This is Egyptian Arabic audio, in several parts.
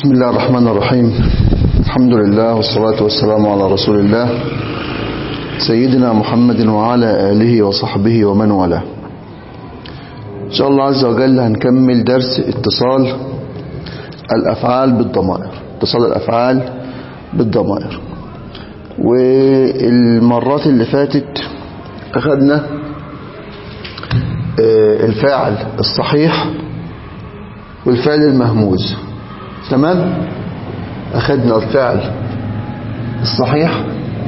بسم الله الرحمن الرحيم الحمد لله والصلاة والسلام على رسول الله سيدنا محمد وعلى آله وصحبه ومن والاه إن شاء الله عز وجل هنكمل درس اتصال الأفعال بالضمائر اتصال الأفعال بالضمائر والمرات اللي فاتت أخذنا الفاعل الصحيح والفعل المهموز تمام أخذنا الفعل الصحيح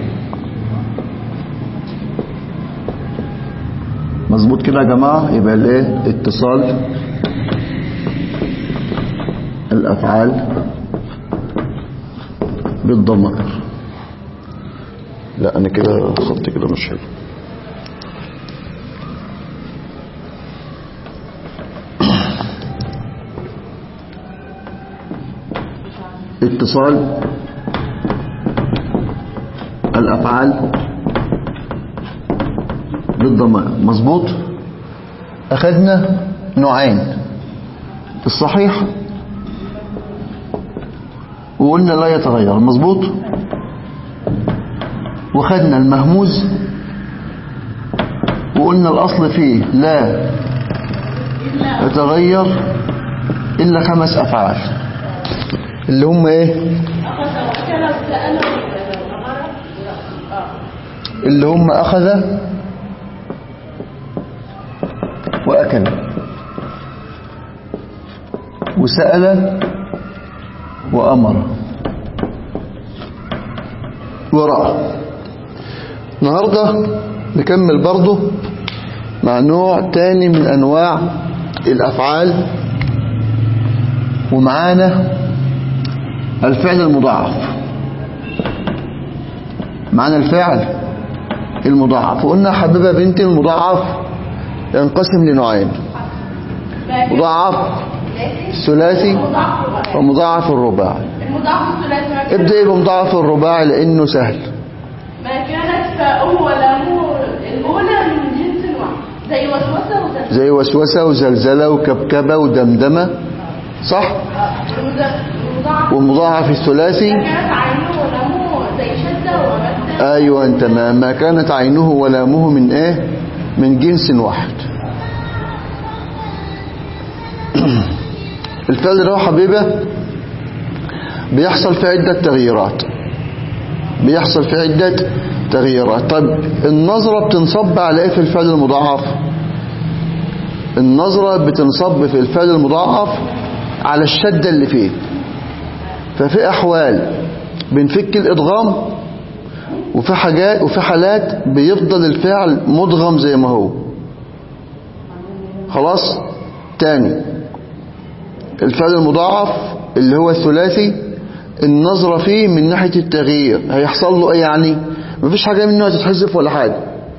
مظبوط كده يا جماعة يبقى الايه اتصال الأفعال بالضمائر لا أنا كده خط كده مش حلو اتصال الأفعال بالضمائر مظبوط أخذنا نوعين الصحيح وقلنا لا يتغير مظبوط وخدنا المهموز وقلنا الأصل فيه لا يتغير إلا خمس أفعال اللي هم ايه اللي هم أخذ وأكل وسأل وأمر ورأى النهاردة نكمل برضه مع نوع تاني من أنواع الأفعال ومعانا الفعل المضاعف معنى الفعل المضاعف وقلنا حبيبة بنتي المضاعف ينقسم لنوعين مضاعف ثلاثي ومضاعف الرباعي المضاعف الثلاثي ابدأ بمضاعف الرباعي لأنه سهل ما كانت فاؤه ولامه الأولى من جنس واحد زي وسوسة وزلزلة زي وسوسة وزلزلة وكبكبة ودمدمة صح المضاعف والمضاعف الثلاثي ما كانت عينه ولامه زي شدة ومدة أيوة أنت ما ما كانت عينه ولامه من إيه من جنس واحد الفعل ده حبيبة بيحصل في عدة تغييرات بيحصل في عدة تغييرات طب النظرة بتنصب على ايه في الفعل المضاعف النظرة بتنصب في الفعل المضاعف على الشدة اللي فيه ففي أحوال بنفك الإدغام وفي حاجات وفي حالات بيفضل الفعل مدغم زي ما هو خلاص تاني الفعل المضاعف اللي هو الثلاثي النظرة فيه من ناحية التغيير هيحصل له ايه يعني مفيش حاجة منه هتتحذف ولا حاجة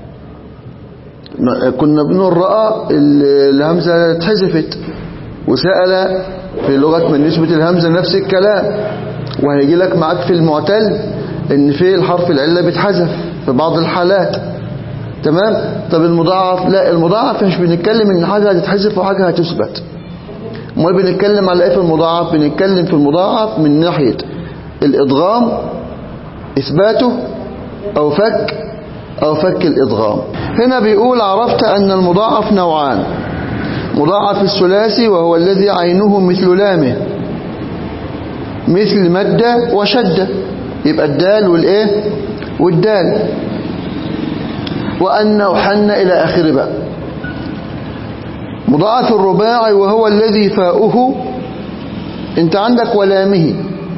كنا بنقول رأى الهمزة اتحذفت وسأل في لغة من نسبة الهمزة نفس الكلام وهيجي لك معاك في المعتل ان في الحرف العلة بيتحذف في بعض الحالات تمام طب المضاعف لا المضاعف مش بنتكلم ان حاجة هتتحذف وحاجة هتثبت امال بنتكلم على ايه في المضاعف بنتكلم في المضاعف من ناحية الادغام اثباته او فك او فك الادغام هنا بيقول عرفت ان المضاعف نوعان مضاعف الثلاثي وهو الذي عينه مثل لامه مثل مدة وشدة يبقى الدال والايه والدال وأن وحن إلى آخر بقى مضاعف الرباعي وهو الذي فاؤه انت عندك ولامه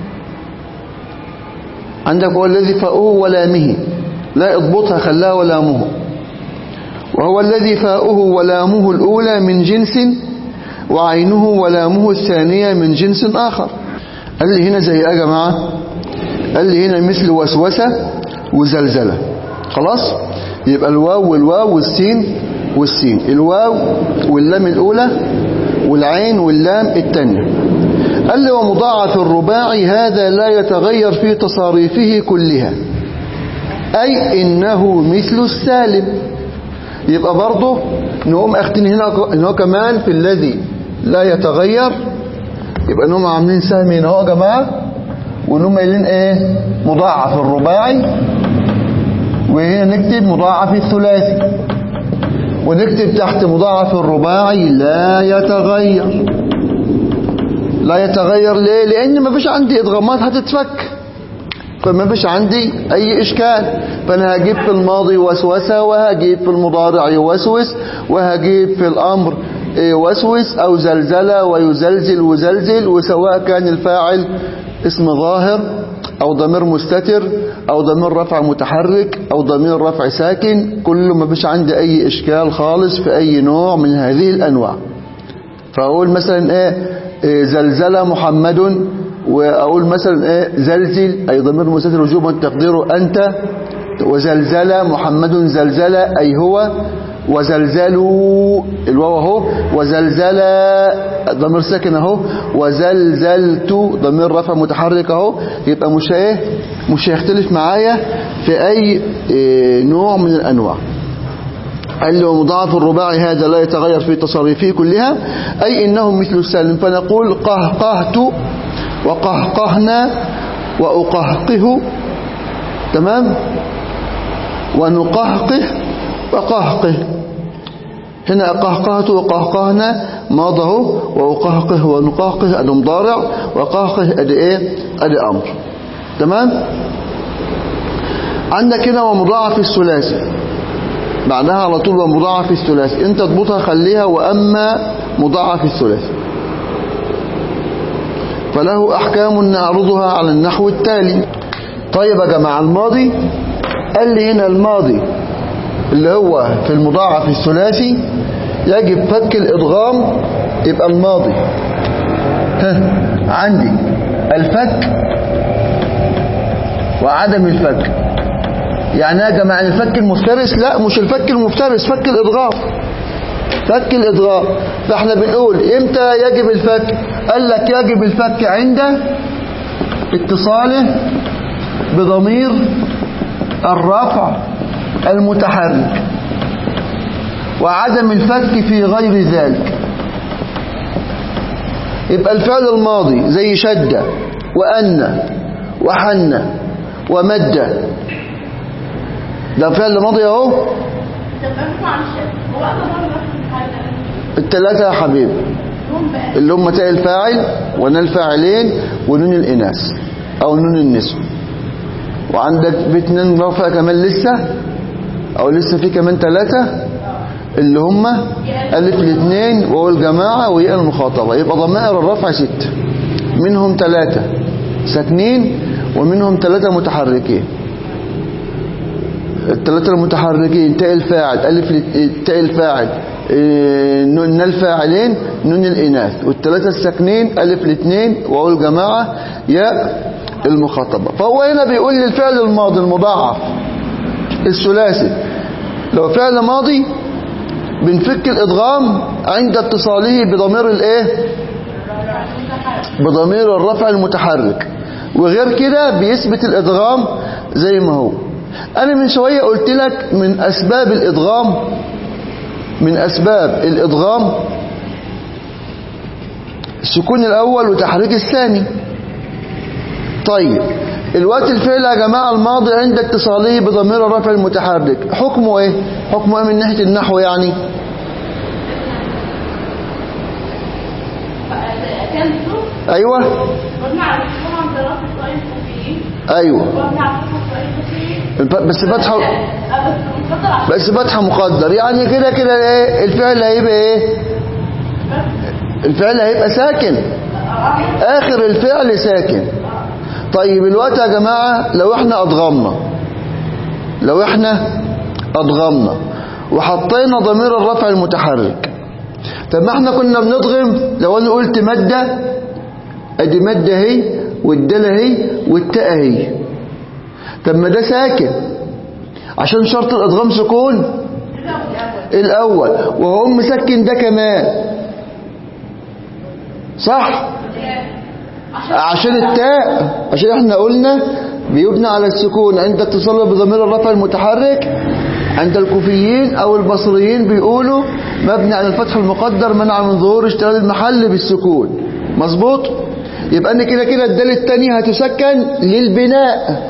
عندك هو الذي فاؤه ولامه لا اضبطها خلاها ولامه وهو الذي فاؤه ولامه الأولى من جنس وعينه ولامه الثانية من جنس آخر قال لي هنا زي ايه يا جماعة قال لي هنا مثل وسوسة وزلزلة خلاص يبقى الواو والواو والسين والسين الواو واللام الأولى والعين واللام الثانية قال لي ومضاعف الرباعي هذا لا يتغير في تصاريفه كلها أي إنه مثل السالم يبقى برضه نقوم أختين هنا إن هو كمان في الذي لا يتغير يبقى انهم عاملين سهم هنا اهو يا جماعه وانهم قايلين ايه مضاعف الرباعي وهنا نكتب مضاعف الثلاثي ونكتب تحت مضاعف الرباعي لا يتغير لا يتغير ليه لان ما فيش عندي ادغامات هتتفك فما فيش عندي اي اشكال فانا هجيب في الماضي وسوسه وهجيب في المضارع يوسوس وهجيب في الامر وسوس او زلزله ويزلزل وزلزل وسواء كان الفاعل اسم ظاهر او ضمير مستتر او ضمير رفع متحرك او ضمير رفع ساكن كله ما فيش عندي اي اشكال خالص في اي نوع من هذه الانواع فاقول مثلا ايه إيه زلزل محمد واقول مثلا ايه زلزل اي ضمير مستتر وجوبا تقديره انت وزلزل محمد زلزل اي هو وزلزلوا الواو اهو وزلزل ضمير ساكن اهو وزلزلت ضمير رفع متحرك اهو يبقى مش ايه مش هيختلف معايا في اي إيه نوع من الانواع قال لي ومضاعف الرباعي هذا لا يتغير في تصريفه كلها أي إنه مثل السالم فنقول قهقهت وقهقهنا وأقهقه تمام ونقهقه وقهقه هنا قهقهت وقهقهنا ماضه وأقهقه ونقهقه أدي مضارع وقهقه أدي إيه أدي أمر تمام عندك هنا ومضاعف الثلاثي بعدها على طول ومضاعف الثلاثي انت تضبطها خليها واما مضاعف الثلاثي فله احكام نعرضها على النحو التالي طيب يا جماعه الماضي قال لي هنا الماضي اللي هو في المضاعف الثلاثي يجب فك الادغام يبقى الماضي ها عندي الفك وعدم الفك يعني يا جماعة الفك المفترس لا مش الفك المفترس فك الإضغام فك الإضغام فاحنا بنقول امتى يجب الفك قال لك يجب الفك عند اتصاله بضمير الرفع المتحرك وعدم الفك في غير ذلك يبقى الفعل الماضي زي شد وأن وحن ومد ده فعل ماضي اهو طب اسمع الشيء هو انا مره بس حاجه الثلاثة يا حبيبي هم بقى اللي هم تاء الفاعل ونال الفاعلين ونون الإناث أو نون النسوة وعندك بيت نون رفع كمان لسه أو لسه في كمان ثلاثة اللي هم ألف الاثنين وهو الجماعة وياء المخاطبة يبقى ضمائر الرفع ست منهم ثلاثة ساكنين ومنهم ثلاثة متحركين الثلاثة المتحركين تاء الفاعل ألف ال- تاء الفاعل إيه، نون الفاعلين نون الإناث والثلاثة الساكنين ألف الاثنين وهو الجماعة ياء المخاطبة فهو هنا بيقول لي الفعل الماضي المضاعف الثلاثي لو فعل ماضي بنفك الإدغام عند اتصاله بضمير الإيه بضمير الرفع المتحرك وغير كده بيثبت الإدغام زي ما هو أنا من شوية قلت لك من أسباب الإدغام من أسباب الإدغام السكون الأول وتحريك الثاني طيب الوقت الفعل يا جماعة الماضي عند اتصاله بضمير الرفع المتحرك حكمه ايه حكمه ايه من ناحية النحو يعني كان سوق ايوه قلنا على طبعا دراسه كويس وفيه ايوه قلنا على كويس وفيه الف- بس فتحه اه بس مفضل عشان بس فتحه مقدر يعني كده كده ايه الفعل هيبقى ايه الفعل هيبقى ساكن اخر الفعل ساكن طيب الوقت يا جماعة لو احنا ادغمنا لو احنا ادغمنا وحطينا ضمير الرفع المتحرك طب ما احنا كنا بنضغم لو انا قلت مادة ادي مادة اهي والدالة اهي والتاء اهي طب ما ده ساكن عشان شرط الادغام سكون الاول وهو مسكن ده كمان صح عشان التاء عشان احنا قلنا بيبنى على السكون عند اتصاله بضمير الرفع المتحرك عند الكوفيين او البصريين بيقولوا مبني على الفتح المقدر منع من ظهور اشتغال المحل بالسكون مظبوط يبقى ان كده كده الدال التانية هتسكن للبناء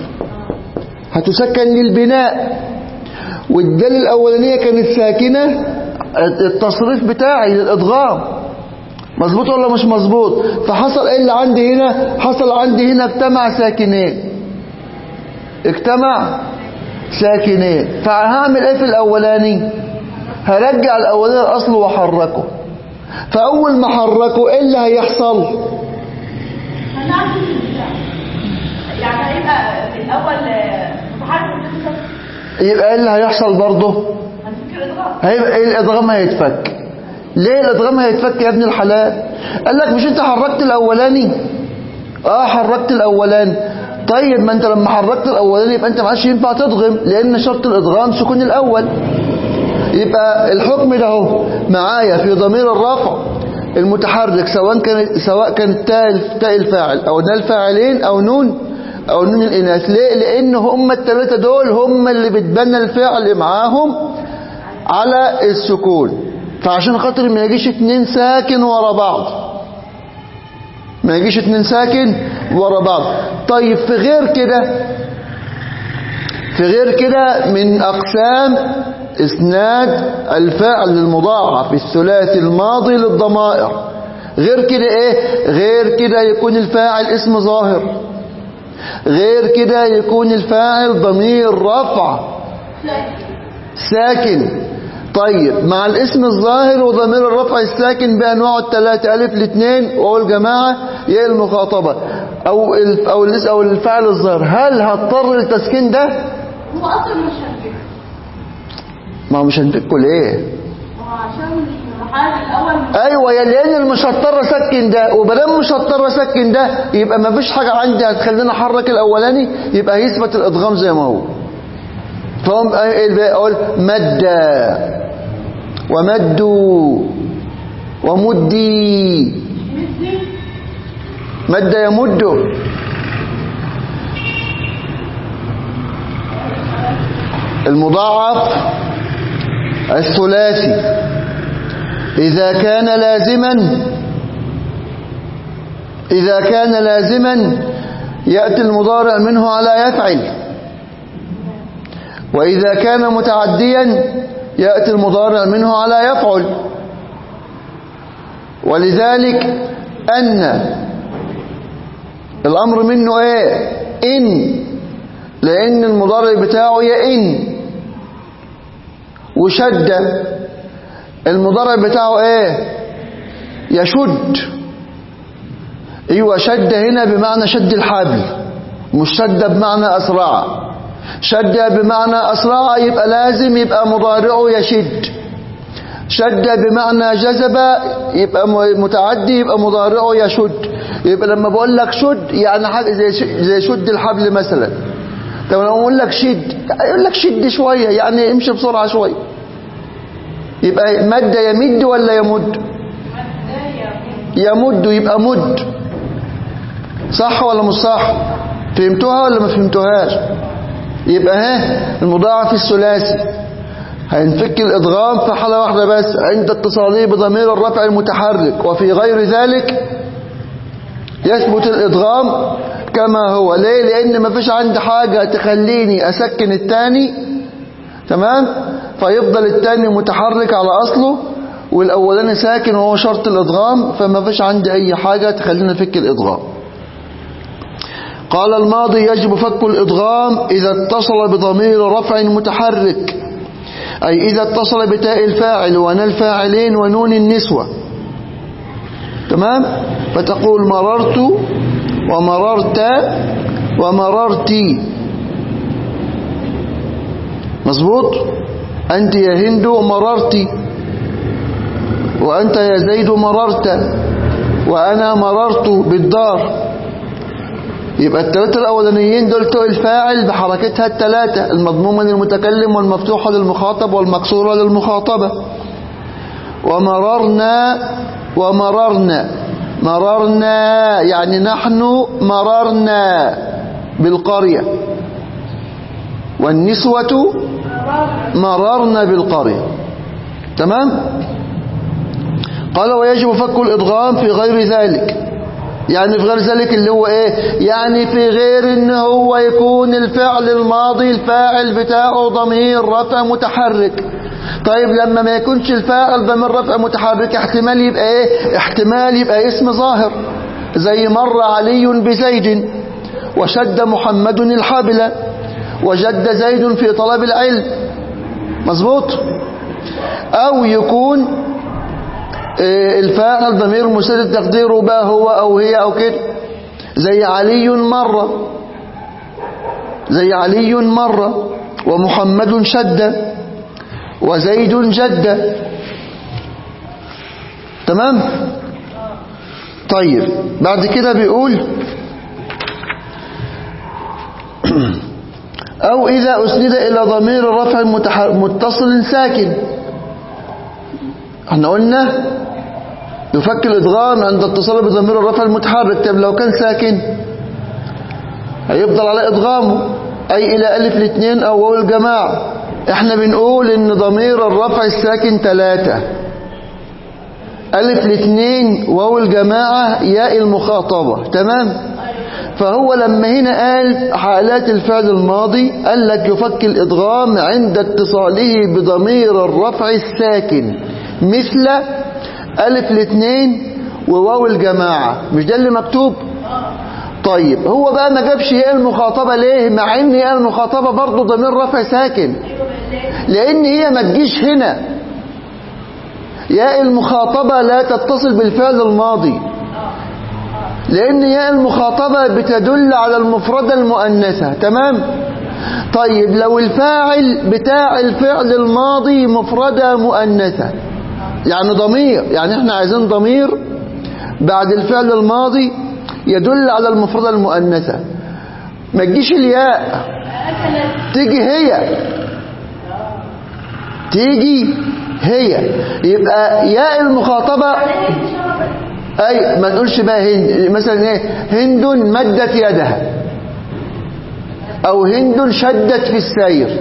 هتسكن للبناء والدال الاولانية كانت ساكنة التصريف بتاعي للادغام مظبوط ولا مش مظبوط فحصل ايه اللي عندي هنا حصل عندي هنا اجتمع ساكنين اجتمع ساكنين فهعمل ايه في الاولاني هرجع الاولاني الاصل واحركه فاول ما احركه ايه اللي هيحصل هنعمل البتاع. يعني هيبقى في الاول آه، متحرك وتنسى يبقى ايه اللي هيحصل برضه هنفكر اضغام هيبقى ايه الادغام هيتفك ليه الادغام هيتفك يا ابن الحلال قال لك مش انت حركت الاولاني اه حركت الاولاني طيب ما انت لما حركت الاولاني يبقى انت ما عادش ينفع تضغم لان شرط الادغام سكون الاول يبقى الحكم ده اهو معايا في ضمير الرفع المتحرك سواء كان سواء كان تاء تاء الفاعل او نال الفاعلين او نون او نون الاناث ليه لان هم الثلاثه دول هم اللي بتبنى الفعل معاهم على السكون فعشان خاطر ما يجيش اتنين ساكن ورا بعض ما يجيش اتنين ساكن ورا بعض طيب في غير كده في غير كده من أقسام إسناد الفعل المضاعف الثلاثي الماضي للضمائر غير كده إيه غير كده يكون الفاعل اسم ظاهر غير كده يكون الفاعل ضمير رفع ساكن طيب مع الاسم الظاهر وضمير الرفع الساكن بأنواعه الثلاثة ألف الاثنين وهو الجماعة يا المخاطبة أو ال- أو الاس- أو الفعل الظاهر هل هضطر للتسكين ده؟ هو اصلا مش هنفكر ما هو مش هنفكه ليه؟ هو عشان مش المحل الاول ايوه يا لان مش هضطر اسكن ده وبدام مش هضطر اسكن ده يبقى ما فيش حاجه عندي هتخليني احرك الاولاني يبقى هيثبت الادغام زي ما هو فهم ايه اللي بقى اقول مد ومدوا ومدي مثلي مد يمد المضاعف الثلاثي إذا كان لازما إذا كان لازما يأتي المضارع منه على يفعل وإذا كان متعديا يأتي المضارع منه على يفعل ولذلك أن الأمر منه إيه إن لأن المضارع بتاعه يئن وشد المضارع بتاعه إيه يشد أيوة شد هنا بمعنى شد الحبل مش شد بمعنى أسرع شد بمعنى أسرع يبقى لازم يبقى مضارعه يشد شد بمعنى جذب يبقى م- متعدي يبقى مضارعه يشد يبقى لما بقول لك شد يعني حاجه زي ش- زي شد الحبل مثلا طب لما اقول لك شد يقول لك شد شويه يعني امشي بسرعه شويه يبقى مد يمد ولا يمد يمد يبقى مد صح ولا مش صح فهمتوها ولا ما فهمتوهاش يبقى ها المضاعف الثلاثي هينفك الإدغام في حالة واحدة بس عند اتصاله بضمير الرفع المتحرك وفي غير ذلك يثبت الإدغام كما هو ليه لأن ما فيش عندي حاجة تخليني أسكن التاني تمام فيفضل التاني متحرك على أصله والأولاني ساكن وهو شرط الإدغام فما فيش عندي أي حاجة تخليني أفك الإدغام قال الماضي يجب فك الإدغام إذا اتصل بضمير رفع متحرك أي إذا اتصل بتاء الفاعل ونال الفاعلين ونون النسوة تمام فتقول مررت ومررت ومررتي مظبوط أنت يا هند مررت وأنت يا زيد مررت وأنا مررت بالدار يبقى الثلاثة الأولانيين دول تاء الفاعل بحركتها الثلاثة المضمومة للمتكلم والمفتوحة للمخاطب والمكسورة للمخاطبة ومررنا ومررنا مررنا يعني نحن مررنا بالقرية والنسوة مررنا بالقرية تمام قال ويجب فك الإدغام في غير ذلك يعني في غير ذلك اللي هو ايه يعني في غير ان هو يكون الفعل الماضي الفاعل بتاعه ضمير رفع متحرك طيب لما ما يكونش الفاعل ضمير رفع متحرك احتمال يبقى ايه احتمال يبقى اسم ظاهر زي مر علي بزيد وشد محمد الحبل وجد زيد في طلب العلم مظبوط او يكون إيه الفاعل ضمير مسدد تقديره بقى هو او هي او كده زي علي مرة زي علي مرة ومحمد شد وزيد جد تمام طيب بعد كده بيقول أو إذا أسند إلى ضمير رفع متصل ساكن احنا قلنا يفك الإدغام عند اتصال بضمير الرفع المتحرك طب لو كان ساكن هيفضل على إدغامه أي إلى ألف الاثنين أو واو الجماعة احنا بنقول إن ضمير الرفع الساكن ثلاثة ألف الاثنين واو الجماعة ياء المخاطبة تمام فهو لما هنا قال حالات الفعل الماضي قال لك يفك الإدغام عند اتصاله بضمير الرفع الساكن مثل ألف الاثنين وواو الجماعة مش ده اللي مكتوب طيب هو بقى ما جابش ياء المخاطبة ليه مع ان ياء المخاطبة برضه ضمير رفع ساكن لان هي ما تجيش هنا ياء المخاطبة لا تتصل بالفعل الماضي لأن ياء المخاطبة بتدل على المفردة المؤنثة تمام طيب لو الفاعل بتاع الفعل الماضي مفردة مؤنثة يعني ضمير يعني احنا عايزين ضمير بعد الفعل الماضي يدل على المفردة المؤنثة ما تجيش الياء تيجي هي تيجي هي يبقى ياء المخاطبة اي ما تقولش بقى هند مثلا ايه هند مدت يدها او هند شدت في السير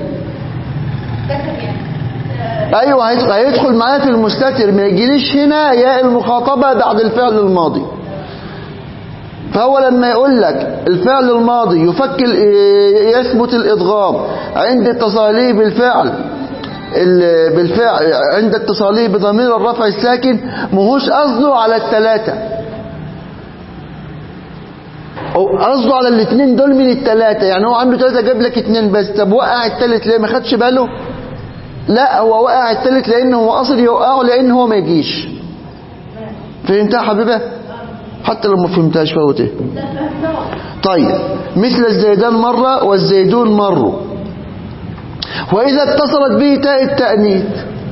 ايوه هيدخل معايا في المستتر ما يجيليش هنا ياء المخاطبة بعد الفعل الماضي فهو لما يقول لك الفعل الماضي يفك يثبت الادغام عند اتصاله بالفعل بالفعل عند اتصاله بضمير الرفع الساكن مهوش قصده على الثلاثة قصده على الاثنين دول من الثلاثة يعني هو عنده ثلاثة جاب لك اثنين بس طب وقع الثالث ليه ما خدش باله لا هو وقع الثالث لان هو قصد يوقعه لان هو ما يجيش فهمتها حبيبه حتى لو ما فهمتهاش فوت ايه طيب مثل الزيدان مرة والزيدون مروا وإذا اتصلت به تاء التأنيث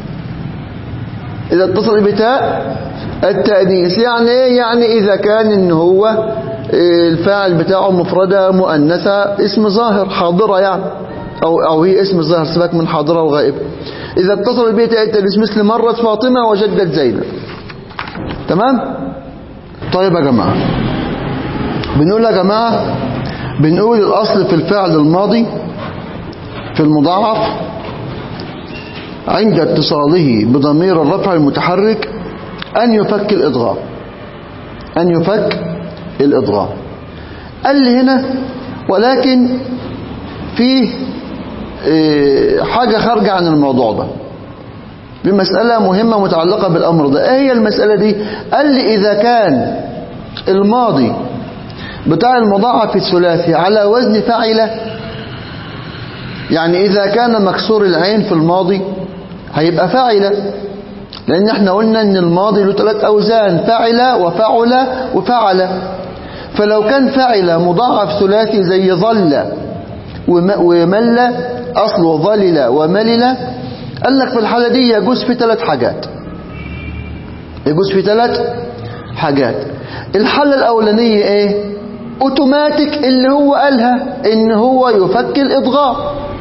إذا اتصل بتاء التأنيث يعني إيه يعني إذا كان إن هو الفاعل بتاعه مفردة مؤنثة اسم ظاهر حاضرة يعني أو, أو هي اسم ظاهر سبك من حاضرة وغائبة إذا اتصل به تاء التأنيث مثل مرت فاطمة وجدت زينب تمام طيب يا جماعة بنقول يا جماعة بنقول الأصل في الفعل الماضي في المضاعف عند اتصاله بضمير الرفع المتحرك أن يفك الإضغام أن يفك الإضغام قال لي هنا ولكن فيه حاجة خارجة عن الموضوع ده بمسألة مهمة متعلقة بالأمر ده ايه هي المسألة دي قال لي إذا كان الماضي بتاع المضاعف الثلاثي على وزن فاعله يعني إذا كان مكسور العين في الماضي هيبقى فاعلة لأن احنا قلنا ان الماضي له ثلاث أوزان فاعل وفعل وفعل فلو كان فاعل مضاعف ثلاثي زي ظل ومل أصله ظلل وملل قال لك في الحالة دي يجوز في ثلاث حاجات يجوز في ثلاث حاجات الحالة الأولانية ايه اوتوماتيك اللي هو قالها ان هو يفك الإضغام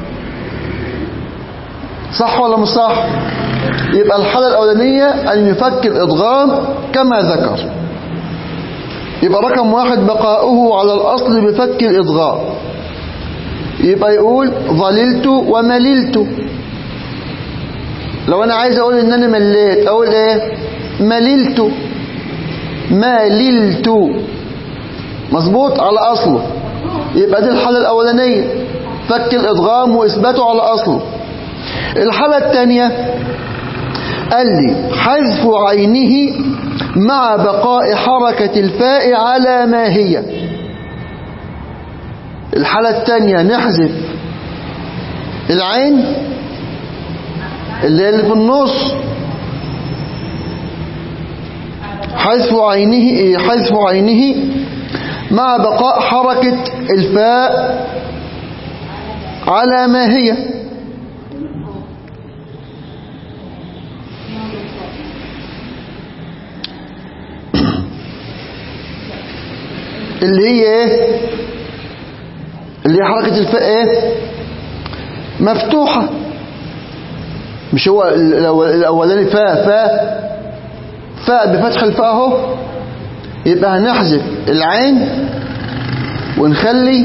صح ولا مش صح يبقى الحالة الأولانية أن يفك الإضغام كما ذكر يبقى رقم واحد بقاؤه على الأصل بفك الإضغام يبقى يقول ظللت ومللت لو أنا عايز أقول إن أنا مليت أقول إيه مللت مللت مظبوط على أصله يبقى دي الحالة الأولانية فك الإدغام وإثباته على أصله الحالة الثانية قال لي حذف عينه مع بقاء حركة الفاء على ما هي الحالة الثانية نحذف العين اللي هي اللي في النص حذف عينه حذف عينه مع بقاء حركة الفاء على ما هي اللي هي ايه اللي هي حركة الفاء ايه مفتوحة مش هو الأول- الأولاني فاء فاء فاء بفتح الفاء اهو يبقى هنحذف العين ونخلي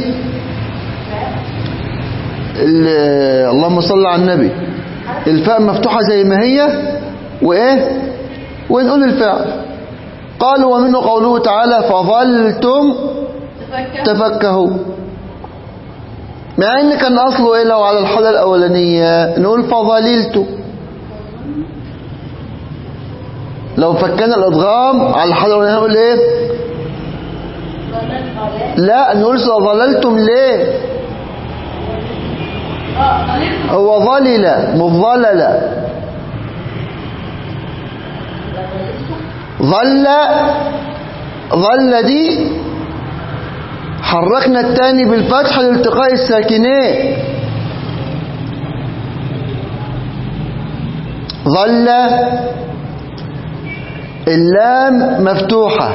ال- اللهم صل على النبي الفاء مفتوحة زي ما هي وإيه ونقول الفعل قالوا ومنه قوله تعالى فظلتم تفكر تفكهوا مع ان كان اصله ايه لو على الحالة الاولانية نقول فظللت لو فكنا الادغام على الحالة الاولانية نقول ايه لا نقول ظللتم ليه اه قليل هو ظلل مظلل ظل ظل دي حركنا التاني بالفتح لالتقاء الساكنين ظل اللام مفتوحة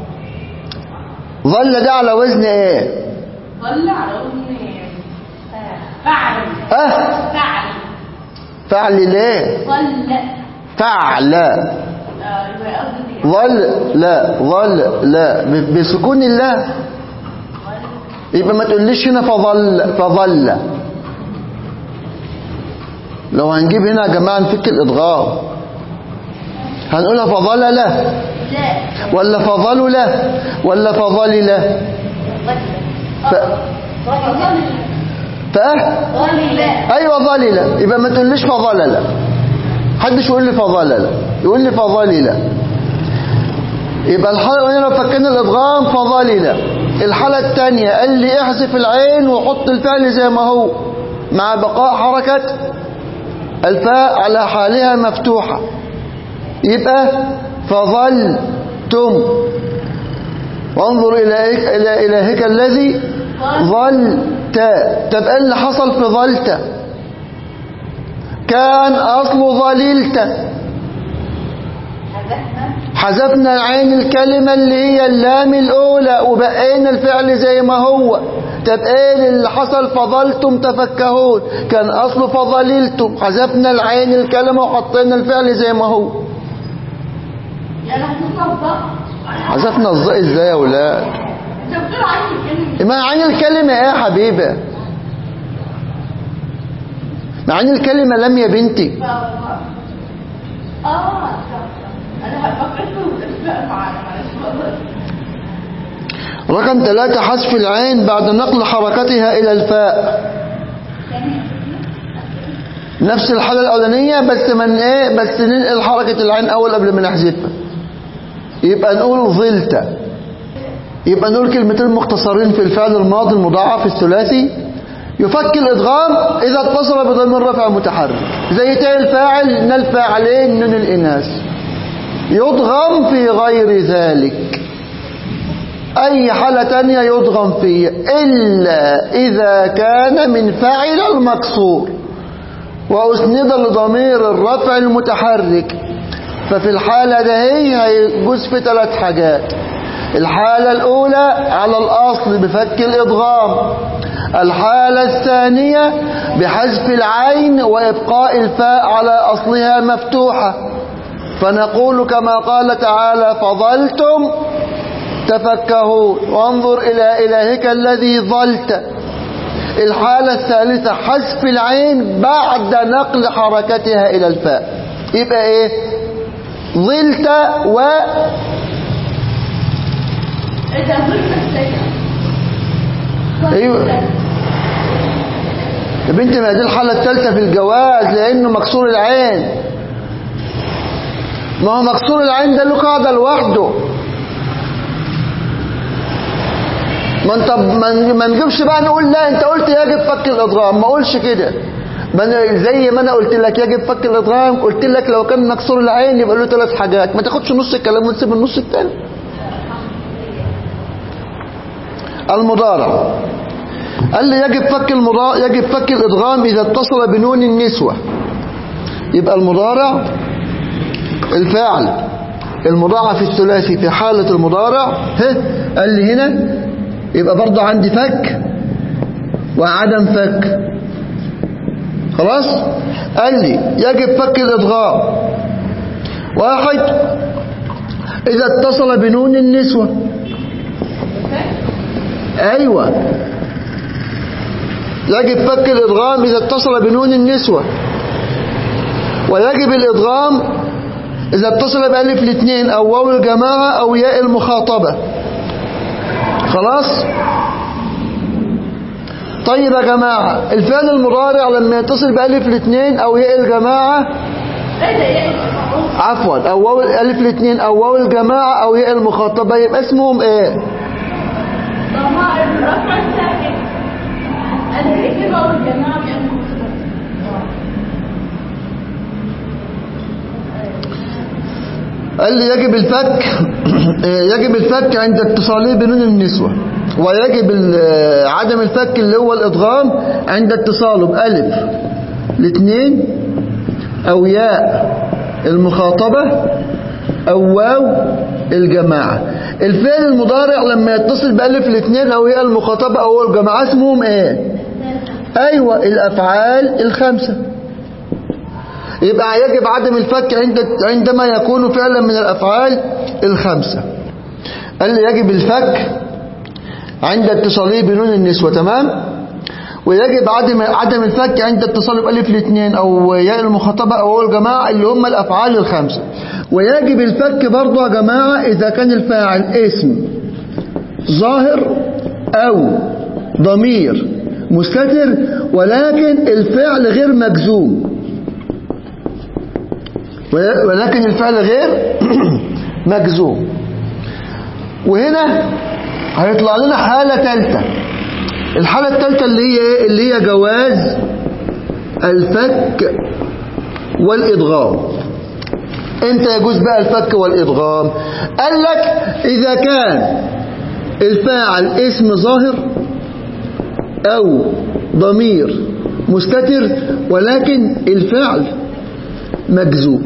ظل ده على وزن ايه ظل على وزن فعل اه فعل فعل ليه ظل فعل آه، يبقى قصدي كده. ظل لا ظل لا ب- بسكون الله يبقى ما تقوليش هنا فظل فظل لو هنجيب هنا يا جماعة نفك الإضغام هنقولها فظل له لا ولا فظل له ولا فظل له ف... ظل فأه ظل لا ايوه ظلل يبقى ما تقوليش فظلل محدش يقول لي فظلل يقول لي فظلل يبقى الحاله الاولانيه لو فكنا الادغام فظلل الحاله الثانيه قال لي احذف العين وحط الفعل زي ما هو مع بقاء حركه الفاء على حالها مفتوحه يبقى فظلتم وانظر الى الى الهك الذي ظلت طب ايه اللي حصل في ظلت كان اصله ظللت حذفنا العين الكلمة اللي هي اللام الأولى وبقينا الفعل زي ما هو طب ايه اللي حصل فظلتم تفكهون كان أصله فظللتم حذفنا العين الكلمة وحطينا الفعل زي ما هو يعني هتوصل ضغط حذفنا الظاء ازاي يا ولاد انت بتقول عايز الكلمة ما عين الكلمة ايه يا حبيبة ما عين الكلمة لم يا بنتي ف- اه انا فكرته بالاسماء معانا معلش والله. رقم ثلاثة حذف العين بعد نقل حركتها إلى الفاء نفس الحالة الأولانية بس من إيه بس ننقل حركة العين أول قبل ما نحذفها يبقى نقول ظلت يبقى نقول كلمتين مختصرين في الفعل الماضي المضاعف الثلاثي يفك الإدغام إذا اتصل بضمير رفع متحرك زي تاء الفاعل نال فاعلين من الإناث يضغم في غير ذلك أي حالة تانية يضغم فيه إلا إذا كان من فعل المكسور وأسند لضمير الرفع المتحرك ففي الحالة ده هي هيجوز في ثلاث حاجات الحالة الأولى على الأصل بفك الإضغام الحالة الثانية بحذف العين وإبقاء الفاء على أصلها مفتوحة فنقول كما قال تعالى فظلتم تفكهون وانظر إلى إلهك الذي ظلت الحالة الثالثة حذف العين بعد نقل حركتها إلى الفاء يبقى إيه ظلت و إذا ظلت السكن أيوة. يا بنتي ما دي الحالة الثالثة في الجواز لأنه مكسور العين ما هو مكسور العين ده له قاعدة لوحده ما انت ما ما نجيبش بقى نقول لا انت قلت يجب فك الادغام ما اقولش كده ما انا زي ما انا قلت لك يجب فك الادغام قلت لك لو كان مكسور العين يبقى له ثلاث حاجات ما تاخدش نص الكلام وتسيب النص الثاني المضارع قال لي يجب فك المضارع يجب فك الادغام اذا اتصل بنون النسوه يبقى المضارع الفاعل المضاعف الثلاثي في حالة المضارع ها قال لي هنا يبقى برضه عندي فك وعدم فك خلاص قال لي يجب فك الإضغام واحد إذا اتصل بنون النسوة أيوة يجب فك الإضغام إذا اتصل بنون النسوة ويجب الإضغام إذا اتصل بألف الاثنين أو واو الجماعة أو ياء المخاطبة خلاص طيب يا جماعة الفعل المضارع لما يتصل بألف الاثنين أو ياء الجماعة إيه ده إيه عفوا أو واو ألف الاثنين أو واو الجماعة أو ياء المخاطبة يبقى اسمهم إيه ضمائر الرفع الساكن الحكمة والجماعة بينهم قال لي يجب الفك يجب الفك عند اتصاله بنون النسوة ويجب ال- عدم الفك اللي هو الإضغام عند اتصاله بألف الاثنين أو ياء المخاطبة أو واو الجماعة الفعل المضارع لما يتصل بألف الاثنين أو ياء المخاطبة أو واو الجماعة اسمهم ايه أيوة الأفعال الخمسة يبقى يجب عدم الفك عند عندما يكون فعلا من الأفعال الخمسة قال لي يجب الفك عند اتصاله بنون النسوة تمام ويجب عدم عدم الفك عند اتصاله بألف الاثنين أو ياء المخاطبة أو واو الجماعة اللي هم الأفعال الخمسة ويجب الفك برضه يا جماعة إذا كان الفاعل اسم ظاهر أو ضمير مستتر ولكن الفعل غير مجزوم ولكن الفعل غير مجزوم وهنا هيطلع لنا حالة ثالثة الحالة الثالثة اللي هي ايه اللي هي جواز الفك والإدغام امتى يجوز بقى الفك والإدغام قال لك إذا كان الفاعل اسم ظاهر أو ضمير مستتر ولكن الفعل مجزوم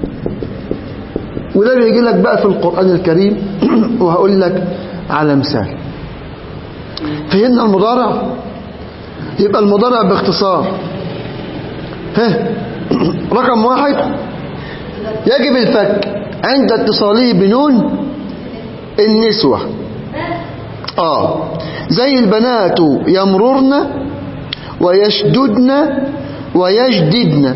وده بيجي لك بقى في القرآن الكريم وهقول لك على مثال فهمنا المضارع يبقى المضارع باختصار ها رقم واحد يجب الفك عند اتصاله بنون النسوة اه زي البنات يمررن ويشددن ويجددن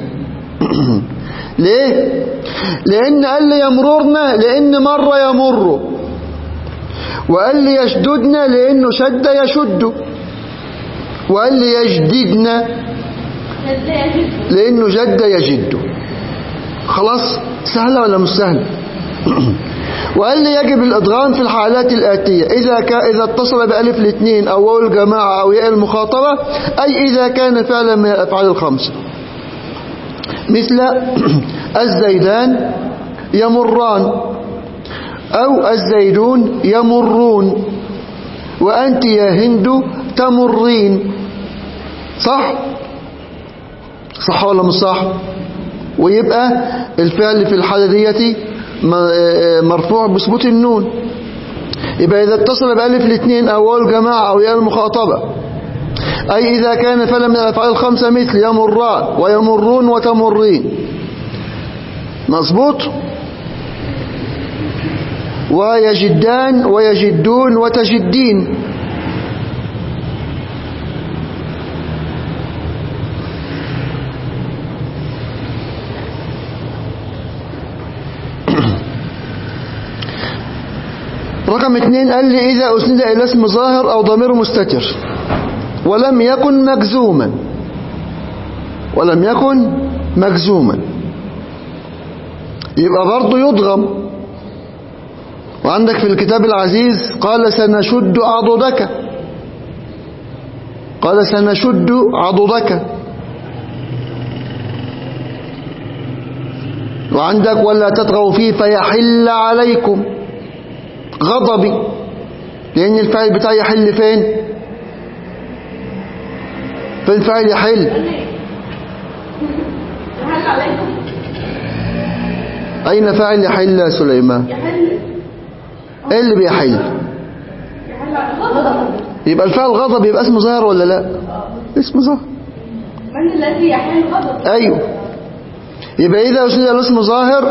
ليه لان قال لي يمررن لان مر يمر وقال لي يشددن لانه شد يشد وقال لي يجددن لانه جد يجد خلاص سهلة ولا مش سهلة وقال لي يجب الادغام في الحالات الآتية إذا كان إذا اتصل بألف الاثنين أو واو الجماعة أو ياء المخاطبة أي إذا كان فعلا من الأفعال الخمسة مثل الزيدان يمران أو الزيدون يمرون وأنت يا هند تمرين صح صح ولا مش صح ويبقى الفعل في الحالة ديتي مرفوع بثبوت النون يبقى إذا اتصل بألف الاثنين أو واو الجماعة أو ياء المخاطبة أي إذا كان فعلا من الأفعال الخمسة مثل يمران ويمرون وتمرين مظبوط ويجدان ويجدون وتجدين رقم اتنين قال لي إذا أسند إلى اسم ظاهر أو ضمير مستتر ولم يكن مجزوما ولم يكن مجزوما يبقى برضه يضغم وعندك في الكتاب العزيز قال سنشد عضدك قال سنشد عضدك وعندك ولا تطغوا فيه فيحل عليكم غضبي لأن الفاعل بتاعي يحل فين فين الفاعل يحل يحل عليكم أين فاعل يحل يا سليمان يحل ايه اللي بيحل يحل على غضب يبقى الفعل غضب يبقى اسمه ظاهر ولا لا اسمه ظاهر من الذي يحل غضب ايوه يبقى اذا اسند الاسم ظاهر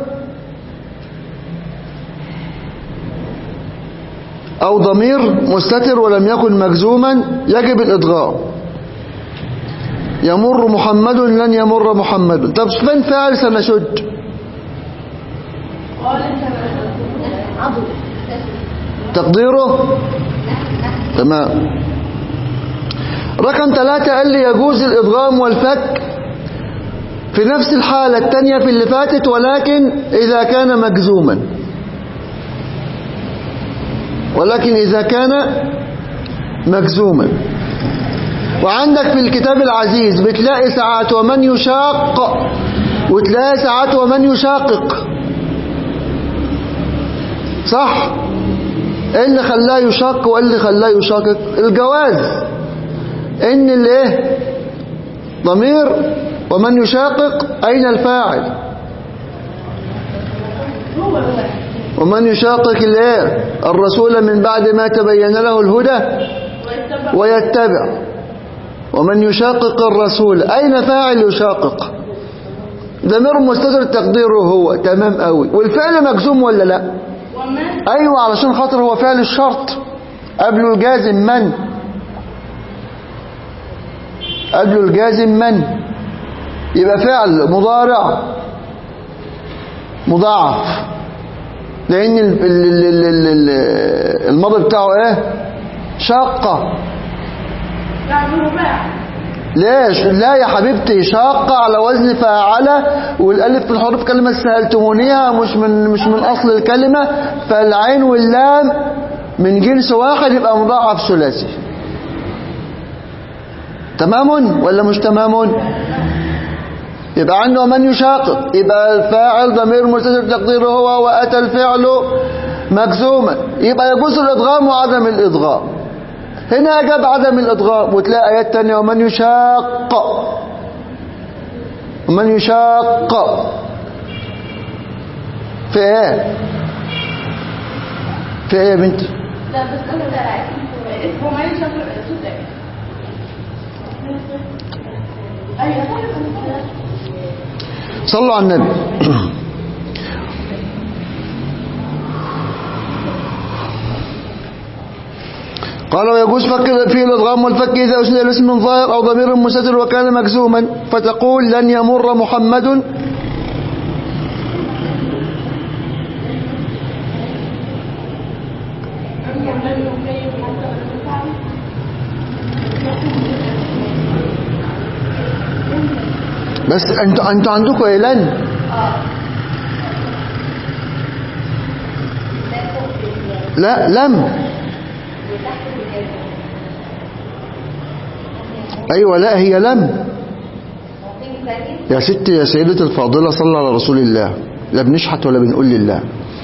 او ضمير مستتر ولم يكن مجزوما يجب الادغام يمر محمد لن يمر محمد طب فين فاعل سنشد قال انت عضو تقديره تمام رقم ثلاثة قال لي يجوز الإضغام والفك في نفس الحالة التانية في اللي فاتت ولكن إذا كان مجزوما ولكن إذا كان مجزوما وعندك في الكتاب العزيز بتلاقي ساعات ومن يشاق وتلاقي ساعات ومن يشاقق صح ايه اللي خلاه يشاق وايه اللي خلاه يشاقق الجواز ان الايه ضمير ومن يشاقق اين الفاعل هو الواحد ومن يشاقق الايه الرسول من بعد ما تبين له الهدى ويتبع ويتبع ومن يشاقق الرسول أين فاعل يشاقق ضمير مستتر تقديره هو تمام قوي والفعل مجزوم ولا لا ومن أيوة علشان خاطر هو فعل الشرط قبله الجازم من قبله الجازم من يبقى فعل مضارع مضاعف لأن ال- ال- ال- ال- ال- الماضي بتاعه ايه شاقة يعني رباع ليش لا يا حبيبتي شاقة على وزن فاعلة والالف في الحروف كلمة سهلتمونيها مش من مش من اصل الكلمة فالعين واللام من جنس واحد يبقى مضاعف ثلاثي تمام ولا مش تمام يبقى عنده من يشاقق يبقى الفاعل ضمير مستتر تقديره هو واتى الفعل مجزوما يبقى يجوز الادغام وعدم الادغام هنا جاب عدم الادغام وتلاقي ايات تانية ومن يشاق ومن يشاق في ايه في ايه يا بنت لا بس انا ده اسمه ما يشكل صوت ايوه صلوا على النبي قال ويجوز فك فيه الادغام والفك اذا اسند الى اسم ظاهر او ضمير مستتر وكان مجزوما فتقول لن يمر محمد بس انتوا انتوا عندكم ايه لن لا لم ايوه لا هي لم يا ستي يا سيدتي الفاضله صلى على رسول الله لا بنشحت ولا بنقول لله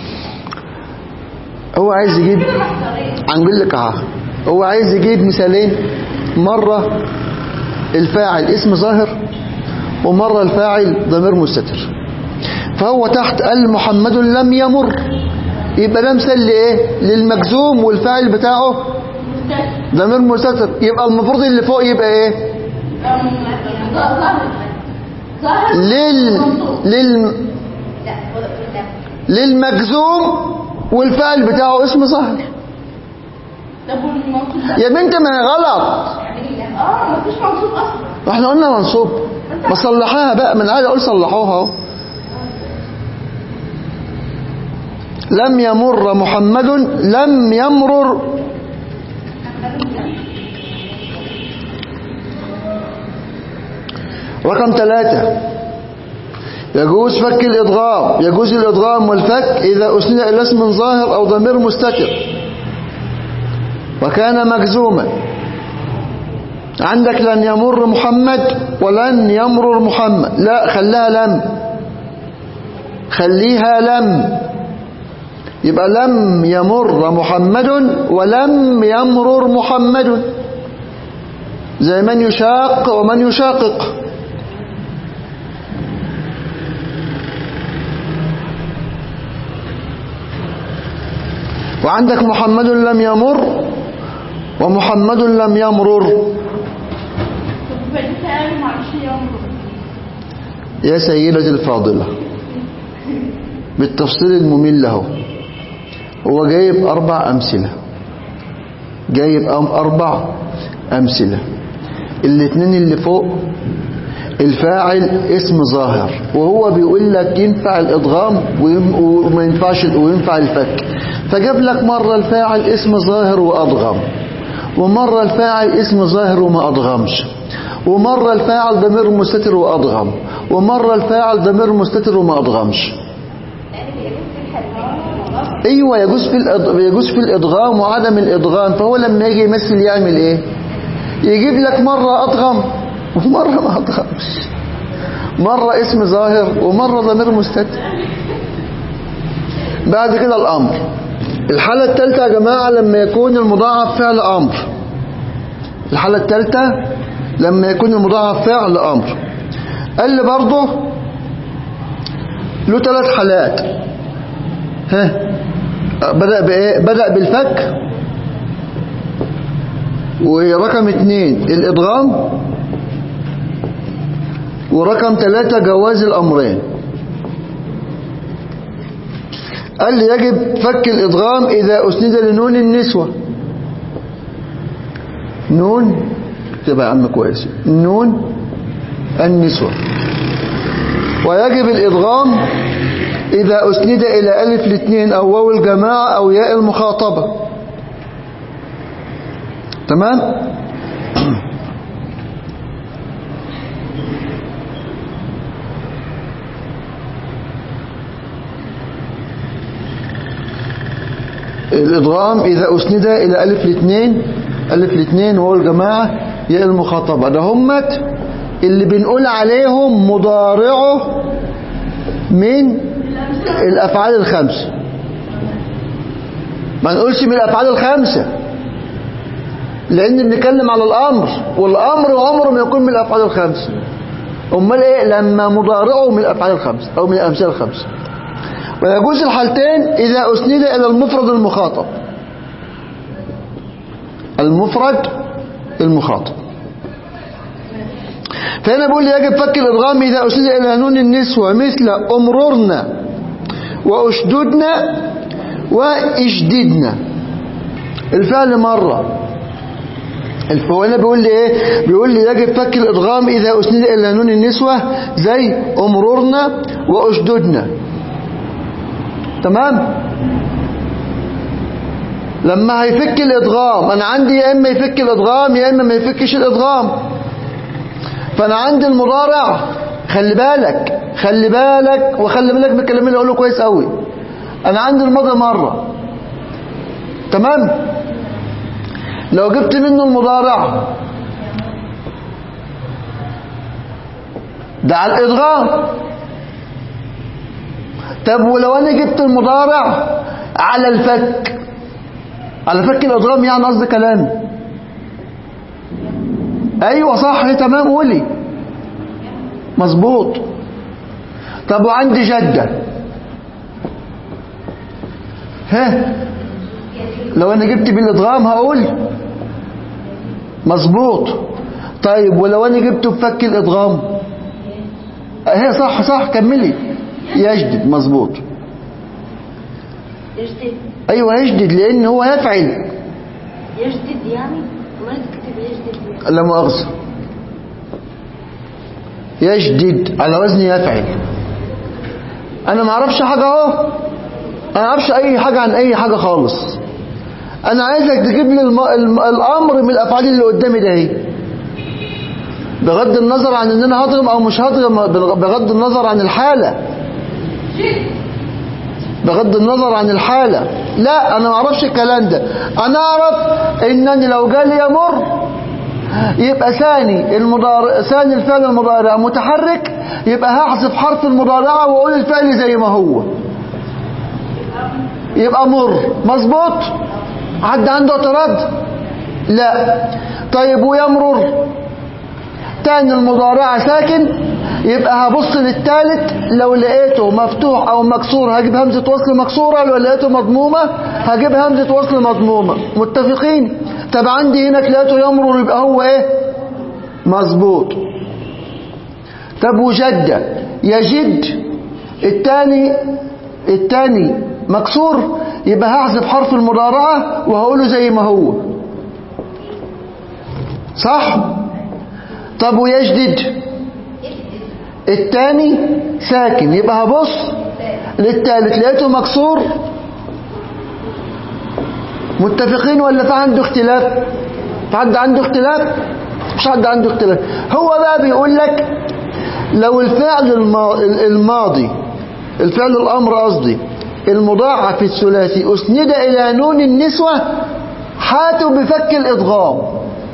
هو عايز يجيب هنقول لك اهو هو عايز يجيب مثالين مره الفاعل اسم ظاهر ومره الفاعل ضمير مستتر فهو تحت قال محمد لم يمر يبقى ده مثال لايه للمجزوم والفاعل بتاعه ضمير مستتر يبقى المفروض اللي فوق يبقى ايه ظاهر ظاهر لل لل للمجزوم والفاعل بتاعه اسم ظاهر طب والمنصوب ده يا بنت ما هي غلط اه مفيش منصوب اصلا احنا قلنا منصوب ما صلحوها بقى من عايز اقول صلحوها اهو لم يمر محمد لم يمرر رقم ثلاثة يجوز فك الإضغام يجوز الإضغام والفك إذا أسند إلى اسم ظاهر أو ضمير مستتر وكان مجزوما عندك لن يمر محمد ولن يمرر محمد لا خليها لم خليها لم يبقى لم يمر محمد ولم يمرر محمد زي من يشاق ومن يشاقق وعندك محمد لم يمر ومحمد لم يمرر طب بالفعل معرفش يمر يا سيدتي الفاضلة بالتفصيل الممل له هو جايب أربع أمثلة جايب أم- أربع أمثلة الاثنين اللي فوق الفاعل اسم ظاهر وهو بيقول لك ينفع الإضغام ويم- وما ينفعش وينفع الفك فجاب لك مرة الفاعل اسم ظاهر وأضغم ومرة الفاعل اسم ظاهر وما أضغمش ومرة الفاعل ضمير مستتر وأضغم ومرة الفاعل ضمير مستتر وما أضغمش ايوه يجوز في الأض... يجوز في الادغام وعدم الادغام فهو لما يجي يمثل يعمل ايه يجيب لك مره اضغم ومره ما اضغمش مره اسم ظاهر ومره ضمير مستتر بعد كده الامر الحاله الثالثه يا جماعه لما يكون المضاعف فعل امر الحاله الثالثه لما يكون المضاعف فعل امر قال لي برضه له ثلاث حالات ها بدأ بإيه؟ بدأ بالفك ورقم اتنين الإدغام ورقم ثلاثة جواز الأمرين قال لي يجب فك الإدغام إذا أسند لنون النسوة نون تبقى يا عم كويس نون النسوة ويجب الإدغام إذا أسند إلى ألف الاثنين أو واو الجماعة أو ياء المخاطبة تمام الإضغام إذا أسند إلى ألف الاثنين ألف الاثنين وهو الجماعة ياء المخاطبة ده همت اللي بنقول عليهم مضارعه من الأفعال الخمسة ما نقولش من الأفعال الخمسة لأن بنتكلم على الأمر والأمر عمره ما يكون من الأفعال الخمسة أمال إيه لما مضارعه من الأفعال الخمسة أو من الأمثلة الخمسة ويجوز الحالتين إذا أسند إلى المفرد المخاطب المفرد المخاطب فهنا بقول لي يجب فك الإدغام إذا أسند إلى نون النسوة مثل أمررنا وأشددنا وإشددنا الفعل مرة الفوانة بيقول لي ايه بيقول لي يجب فك الادغام اذا اسند الى نون النسوة زي امررنا واشددنا تمام لما هيفك الادغام انا عندي يا اما يفك الادغام يا اما ما يفكش الادغام فانا عندي المضارع خلي بالك خلي بالك وخلي بالك من الكلام اللي اقوله كويس قوي انا عندي الماضي مره تمام لو جبت منه المضارع ده على الادغام طب ولو انا جبت المضارع على الفك على فك الادغام يعني قصدي كلامي ايوه صح تمام قولي مظبوط طب وعندي جده ها لو انا جبت بالادغام هقول مظبوط طيب ولو انا جبته بفك الادغام اهي صح صح كملي يجدد مظبوط يجدد ايوه يجدد لان هو يفعل يجدد يعني ما تكتب يجدد لا مؤاخذه يجدد على وزن يفعل انا ما اعرفش حاجه اهو انا اعرفش اي حاجة عن اي حاجة خالص انا عايزك تجيب لي الم... الم... الامر من الافعال اللي قدامي ده اهي بغض النظر عن ان انا هضرب او مش هضرب بغض النظر عن الحالة بغض النظر عن الحالة لا انا ما اعرفش الكلام ده انا اعرف انني لو جالي يمر يبقى ثاني المضارع ثاني الفعل المضارع متحرك يبقى هحذف حرف المضارعة واقول الفعل زي ما هو يبقى مر مظبوط حد عنده اعتراض لا طيب ويمرر تاني المضارعة ساكن يبقى هبص للتالت لو لقيته مفتوح او مكسور هجيب همزة وصل مكسورة لو لقيته مضمومة هجيب همزة وصل مضمومة متفقين طب عندي هنا لقيته يمرر يبقى هو ايه مظبوط طب وجد يجد التاني التاني مكسور يبقى هحذف حرف المضارعة وهقوله زي ما هو صح طب ويجدد التاني ساكن يبقى هبص للتالت لقيته مكسور متفقين ولا في عنده اختلاف في حد عنده اختلاف مش حد عنده اختلاف هو بقى بيقول لك لو الفعل الما- الماضي الفعل الامر قصدي المضاعف الثلاثي اسند الى نون النسوة حاتوا بفك الادغام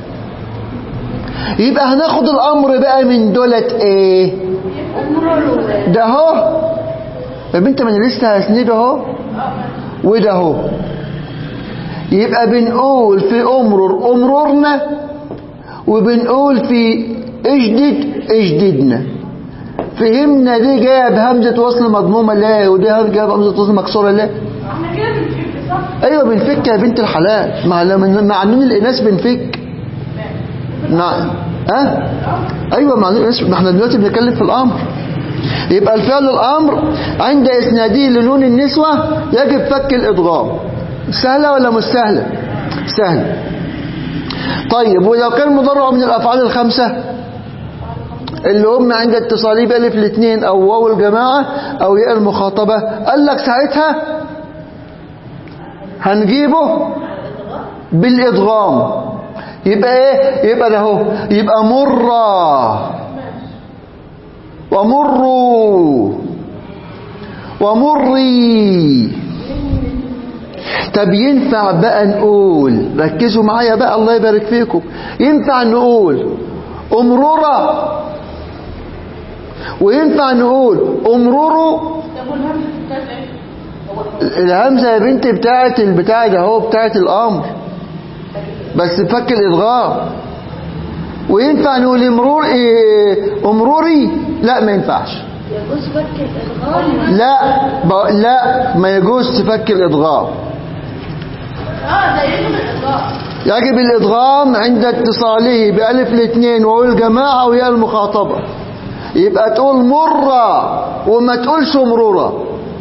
يبقى هناخد الامر بقى من دولت ايه ده اهو يا بنت ما انا لسه هسنده اهو وده اهو يبقى بنقول في امرر امررنا وبنقول في اجدد اجددنا فهمنا دي جايه بهمزه وصل مضمومه لا ودي جايه بهمزه وصل مكسوره لا احنا كده بنفك صح؟ ايوه بنفك يا بنت الحلال مع مع نون الاناث بنفك نعم ها ايوه مع نون الاناث ما احنا دلوقتي بنتكلم في الامر يبقى الفعل الامر عند اسناده لنون النسوه يجب فك الادغام سهله ولا مش سهله سهله طيب ولو كان مضارع من الافعال الخمسه اللي هم عند اتصاله بألف الاثنين أو واو الجماعة أو ياء المخاطبة قال لك ساعتها هنجيبه بالإضغام يبقى ايه يبقى ده هو يبقى مرة ومروا ومري طب ينفع بقى نقول ركزوا معايا بقى الله يبارك فيكم ينفع نقول امررة وينفع نقول امرروا طب والهمزة بتاعت ايه؟ الهمزة يا بنتي بتاعت البتاع ده هو بتاعت الأمر بس فك الإضغام وينفع نقول امرور إيه امروري لا ما ينفعش يجوز فك الإدغام لا ب... لا ما يجوز تفك الإضغام اه ده يجب الاضاءة يجب الإضغام عند اتصاله بألف الاثنين وهو الجماعة وهي المخاطبة يبقى تقول مرة وما تقولش مرورة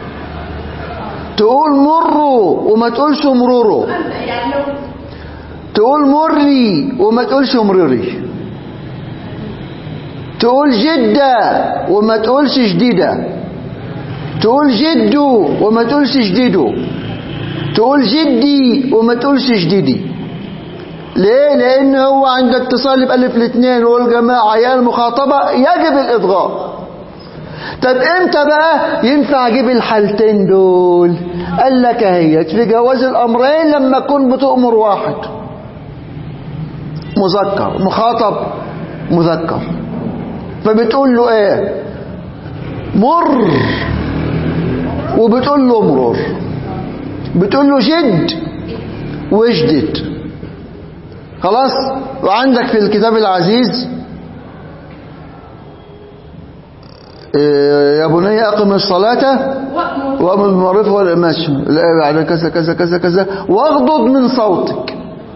تقول مروا وما تقولش مرورو يعني لو تقول مري وما تقولش مرري تقول جدة وما تقولش جديدة تقول جدو وما تقولش جديدو تقول جدي وما تقولش جديدي ليه لان هو عند اتصال بألف الاثنين والجماعة يا المخاطبة يجب الادغام طب امتى بقى ينفع اجيب الحالتين دول قال لك اهيت في جواز الامرين لما تكون بتؤمر واحد مذكر مخاطب مذكر فبتقول له ايه مر وبتقول له مرر بتقول له جد واجدد خلاص وعندك في الكتاب العزيز إيه، يا بني أقم الصلاة وأمر وأمر بالمعروف والماشي لا بعد كذا كذا كذا كذا واغضض من صوتك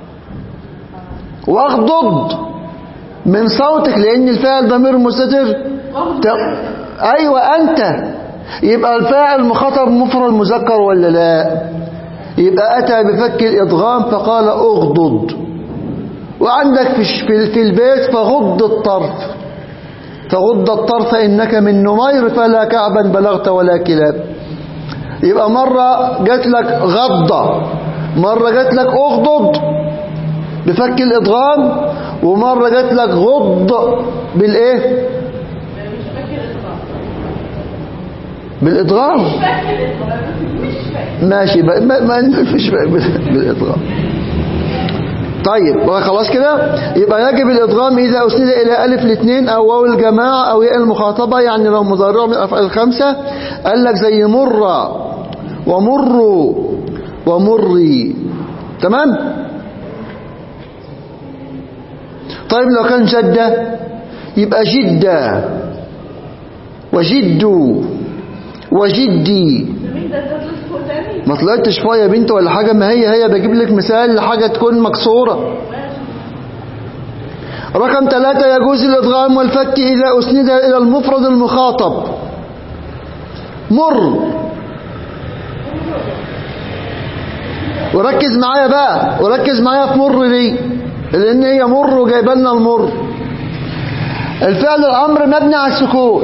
واغضض من صوتك لأن الفاعل ضمير مستتر واغضض. ت- أيوة أنت يبقى الفاعل مخاطب مفرد مذكر ولا لا يبقى أتى بفك الإضغام فقال أغضض وعندك في الش- في في البيت فغض الطرف فغض الطرف إنك من نمير فلا كعبا بلغت ولا كلاب يبقى مرة جات لك غضة مرة جات لك اغضض بفك الادغام ومرة جات لك غض بالايه مش فاكر الإطلاق بالادغام مش فاكر الإطلاق مش فاكر ماشي بقى ما ما فيش بقى بالادغام طيب هو خلاص كده يبقى يجب الادغام اذا اسند الى الف الاثنين او واو الجماعه او ياء المخاطبه يعني لو مضارع من الافعال الخمسه قال لك زي مر ومروا ومري تمام طيب لو كان جده يبقى جده وجدوا وجدي مين ده تدرس فوق تاني ما طلعتش فوق يا بنت ولا حاجة ما هي هي بجيب لك مثال لحاجة تكون مكسورة رقم ثلاثة يجوز الإدغام والفك إذا أسند إلى المفرد المخاطب مر وركز معايا بقى وركز معايا في مر دي لأن هي مر وجايبه لنا المر الفعل الأمر مبني على السكون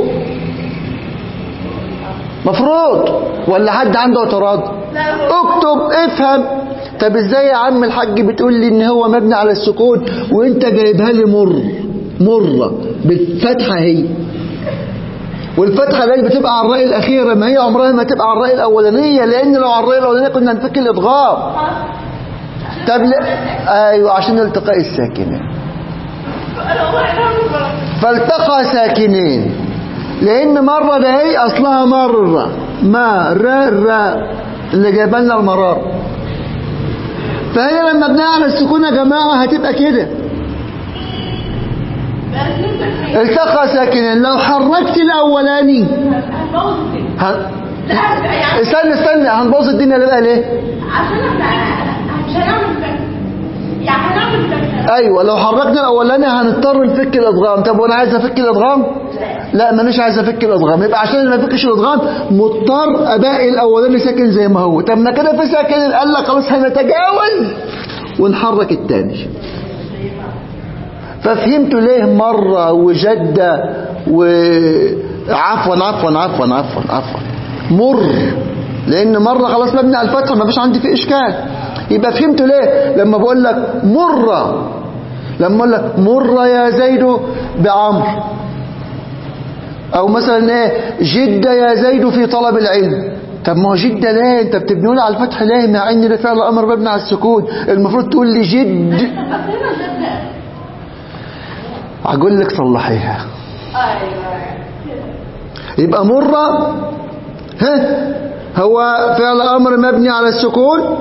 مفروض ولا حد عنده اعتراض لا هو اكتب افهم طب ازاي يا عم الحاج بتقول لي ان هو مبني على السكون وانت جايبها لي مر مرة بالفتحة هي والفتحة دي بتبقى على الرأي الأخيرة ما هي عمرها ما تبقى على الرأي الأولانية لأن لو على الرأي الأولانية كنا نفك الإضغام طب لا أيوة عشان التقاء الساكنين انا والله انا غلط فالتقى ساكنين لان مرة ده هي اصلها مرة ما را را اللي جايبه لنا المرار فهي لما بناء على السكون يا جماعة هتبقى كده بس انت فين التقى ساكنين لو حركت الاولاني هنبوظ الدنيا ه... لا يعني استنى استنى هنبوظ الدنيا اللي بقى ليه عشان احنا مش هنعمل فكرة يعني هنعمل فكرة ايوه لو حركنا الاولاني هنضطر نفك الادغام طب وانا عايز افك الادغام لا مانيش عايز افك الادغام يبقى عشان ما افكش الادغام مضطر اباقي الاولاني ساكن زي ما هو طب ما كده في ساكن قال لك خلاص هنتجاوز ونحرك التاني ففهمتوا ليه مرة وجدة وعفوا عفوا عفوا عفوا عفوا مر لان مرة خلاص مبني على الفتحة ما فيش عندي في اشكال يبقى فهمتوا ليه لما بقول لك مرة لما اقول لك مر يا زيد بعمر او مثلا ايه جد يا زيد في طلب العلم طب ما هو جد ليه انت بتبني على الفتح ليه مع ان ده فعل امر مبني على السكون المفروض تقول لي جد فاكرين جدا هقول لك صلحيها ايوه يبقى مرة ها هو فعل امر مبني على السكون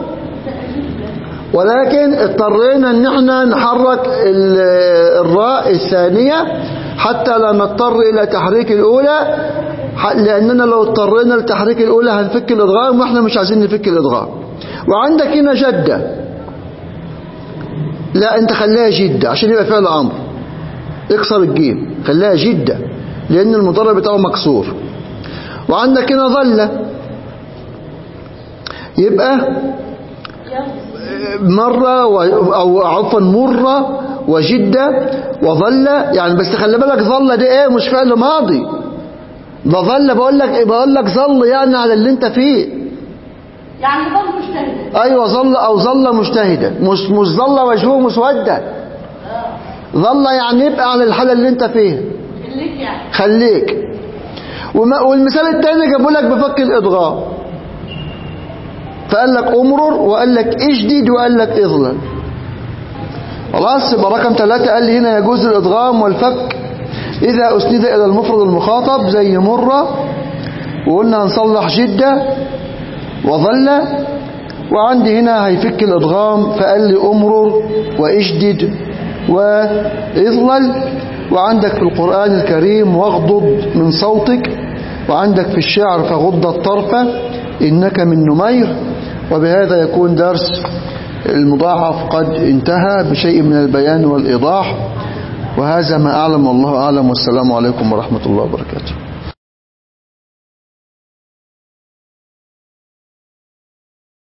ولكن اضطرينا ان احنا نحرك ال- الراء الثانية حتى لا نضطر الى تحريك الاولى ح- لاننا لو اضطرينا لتحريك الاولى هنفك الادغام واحنا مش عايزين نفك الادغام وعندك هنا جدة لا انت خليها جدة عشان يبقى فعل امر اكسر الجيم خليها جدة لان المضارع بتاعه مكسور وعندك هنا ظلة يبقى مرة و... أو عفوا مرة وجدة وظل يعني بس خلي بالك ظل دي ايه مش فعل ماضي ده ظل بقول لك بقول لك ظل يعني على اللي انت فيه يعني ظل مجتهد ايوه ظل او ظل مجتهدا مش مش ظل وجهه مسودا ظل يعني يبقى على الحالة اللي انت فيها خليك يعني خليك وما والمثال الثاني جابوا لك بفك الادغام فقال لك امرر وقال لك اجدد وقال لك اظلل خلاص يبقى رقم ثلاثة قال لي هنا يجوز الادغام والفك اذا اسند الى المفرد المخاطب زي مرة وقلنا هنصلح جدة وظل وعندي هنا هيفك الادغام فقال لي امرر واجدد واظلل وعندك في القرآن الكريم واغضض من صوتك وعندك في الشعر فغض الطرف إنك من نمير وبهذا يكون درس المضاعف قد انتهى بشيء من البيان والإيضاح وهذا ما أعلم والله أعلم والسلام عليكم ورحمة الله وبركاته